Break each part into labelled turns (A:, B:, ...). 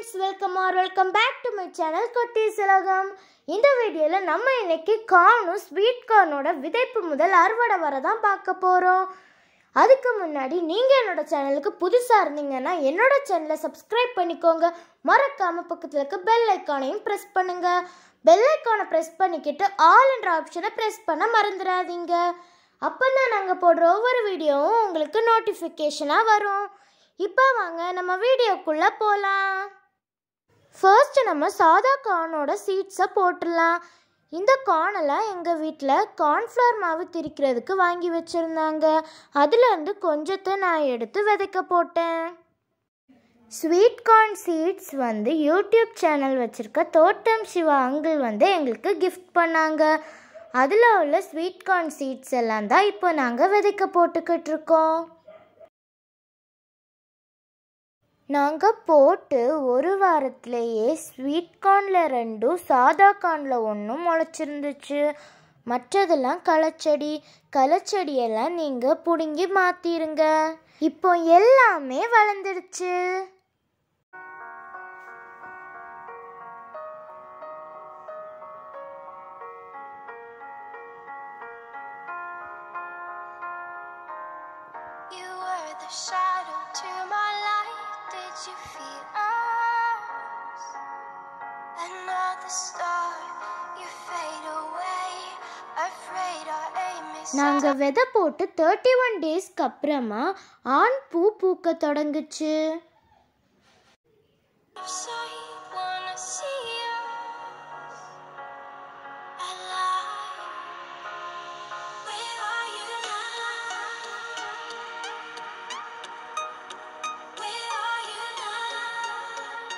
A: Friends welcome are welcome back to my channel கொட்டி சிலகம் இந்த வீடியோவில் நம்ம இன்னைக்கு கார்னும் ஸ்வீட் கார்னோட விதைப்பு முதல் அறுவடை வரை தான் பார்க்க போகிறோம் அதுக்கு முன்னாடி நீங்கள் என்னோட சேனலுக்கு புதுசாக இருந்தீங்கன்னா என்னோட சேனலை சப்ஸ்கிரைப் பண்ணிக்கோங்க மறக்காமல் பக்கத்தில் இருக்க பெல் ஐக்கானையும் ப்ரெஸ் பண்ணுங்க பெல் ஐக்கானை ப்ரெஸ் பண்ணிக்கிட்டு ஆல் என்ற ஆப்ஷனை ப்ரெஸ் பண்ண மறந்துடாதீங்க அப்போ தான் நாங்கள் போடுற ஒவ்வொரு வீடியோவும் உங்களுக்கு நோட்டிஃபிகேஷனாக வரும் இப்போ வாங்க நம்ம வீடியோக்குள்ளே போகலாம் ஃபர்ஸ்ட் நம்ம சாதா கார்னோட சீட்ஸை போட்டுடலாம் இந்த கார்னெல்லாம் எங்கள் வீட்டில் கார்ன்ஃப்ளவர் மாவு திரிக்கிறதுக்கு வாங்கி வச்சுருந்தாங்க அதுலேருந்து கொஞ்சத்தை நான் எடுத்து விதைக்க போட்டேன் ஸ்வீட் கார்ன் சீட்ஸ் வந்து யூடியூப் சேனல் வச்சுருக்க தோட்டம் சிவா அங்கிள் வந்து எங்களுக்கு கிஃப்ட் பண்ணாங்க அதில் உள்ள ஸ்வீட் கார்ன் சீட்ஸ் எல்லாம் தான் இப்போ நாங்கள் விதைக்க போட்டுக்கிட்டு இருக்கோம் நாங்கள் போட்டு ஒரு வாரத்திலேயே ஸ்வீட் கார்னில் ரெண்டும் சாதா கார்னில் ஒன்றும் முளைச்சிருந்துச்சு மற்றதெல்லாம் களச்செடி களச்செடியெல்லாம் நீங்கள் பிடுங்கி மாற்றிருங்க இப்போ எல்லாமே வளர்ந்துடுச்சு
B: You were the shadow to my light. Did you feel us? Another star, you fade away. Afraid our aim is
A: நாங்கள் விதை போட்டு தேர்ட்டி ஒன் டேஸ்க்கு அப்புறமா ஆண் பூ பூக்க தொடங்குச்சு
B: out of sight. Wanna see us alive. Where are you now? Where are you now?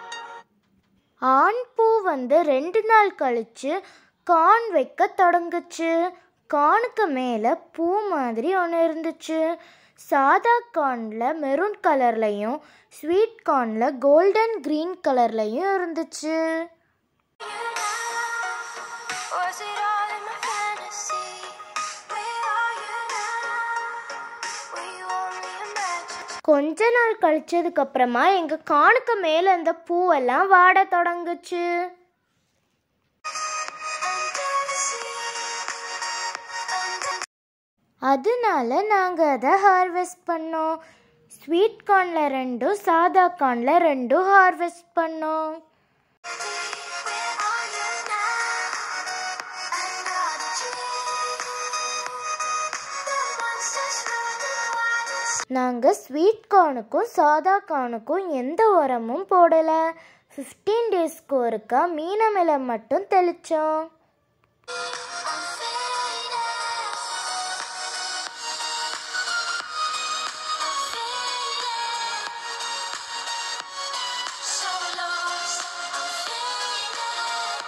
A: ஆண் பூ வந்து ரெண்டு நாள் கழிச்சு கான் வைக்க தொடங்குச்சு கானுக்கு மேலே பூ மாதிரி ஒன்று இருந்துச்சு சாதா கார்னில் மெரூன் கலர்லையும் ஸ்வீட் கார்னில் கோல்டன் க்ரீன் கலர்லையும் இருந்துச்சு
B: Was it all in my fantasy? Where are you now? Were you only imagining?
A: கொஞ்ச நாள் கழிச்சதுக்கு அப்புறமா எங்கள் கானுக்கு மேலே அந்த பூவெல்லாம் வாட தொடங்குச்சு
B: Under the sea, under
A: அதனால நாங்கள் அதை ஹார்வெஸ்ட் பண்ணோம் ஸ்வீட் கார்னில் ரெண்டும் சாதா கார்னில் ரெண்டும் ஹார்வெஸ்ட் பண்ணோம்
B: Where are you now? Another dream. The monsters running wild.
A: நாங்கள் ஸ்வீட் கார்னுக்கும் சாதா கார்னுக்கும் எந்த உரமும் போடலை ஃபிஃப்டீன் டேஸ்க்கு ஒருக்கா மீனமில மட்டும் தெளித்தோம்
B: I'm faded. So lost. I'm faded.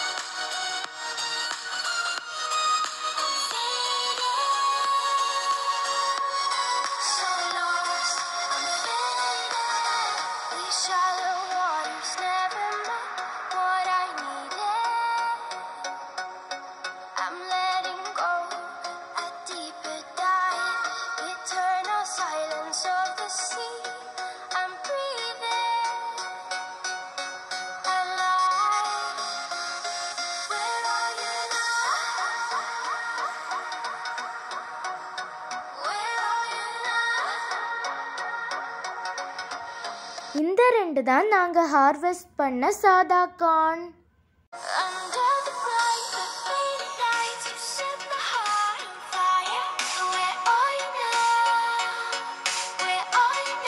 B: So lost. I'm faded. These shallow waters never met what I needed. I'm letting go a deeper dive, eternal silence of the sea. I'm breathing alive. Where are you now? Where are you now?
A: இந்த ரெண்டு தான் நாங்கள் harvest பண்ண சாதா corn
B: Under the bright, the faded lights, you set my heart on fire. Where are you now? Where are you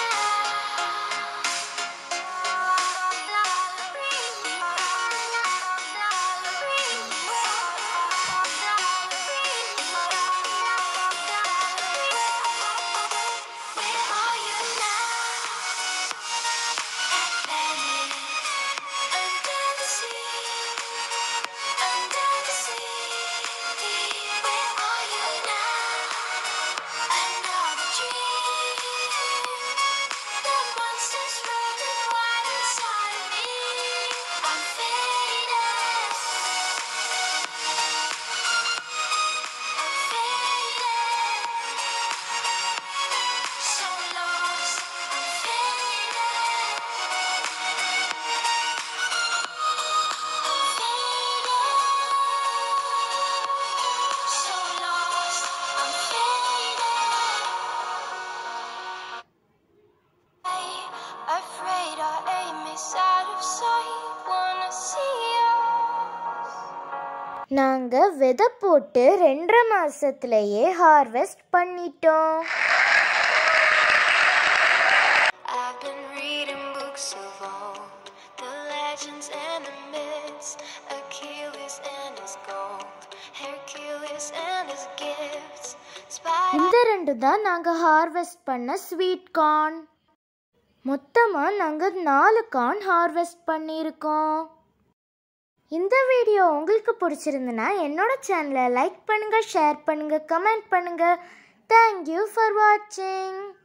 B: now? Where are you now? Under the sea. Afraid our aim is out of sight. Wanna see us.
A: நாங்கள் விதை போட்டு ரெண்டரை மாதத்துலேயே harvest பண்ணிட்டோம்
B: I've been reading books of old, the legends and the myths, Achilles and his gold, Hercules and his gifts. Spider
A: இந்த ரெண்டு தான் நாங்கள் ஹார்வெஸ்ட் பண்ண ஸ்வீட் கார்ன் மொத்தமாக நாங்கள் நாலு கார்ன் ஹார்வெஸ்ட் பண்ணியிருக்கோம் இந்த வீடியோ உங்களுக்கு பிடிச்சிருந்துன்னா என்னோட சேனலை லைக் பண்ணுங்கள் ஷேர் பண்ணுங்கள் கமெண்ட் பண்ணுங்கள் தேங்க்யூ ஃபார் வாட்சிங்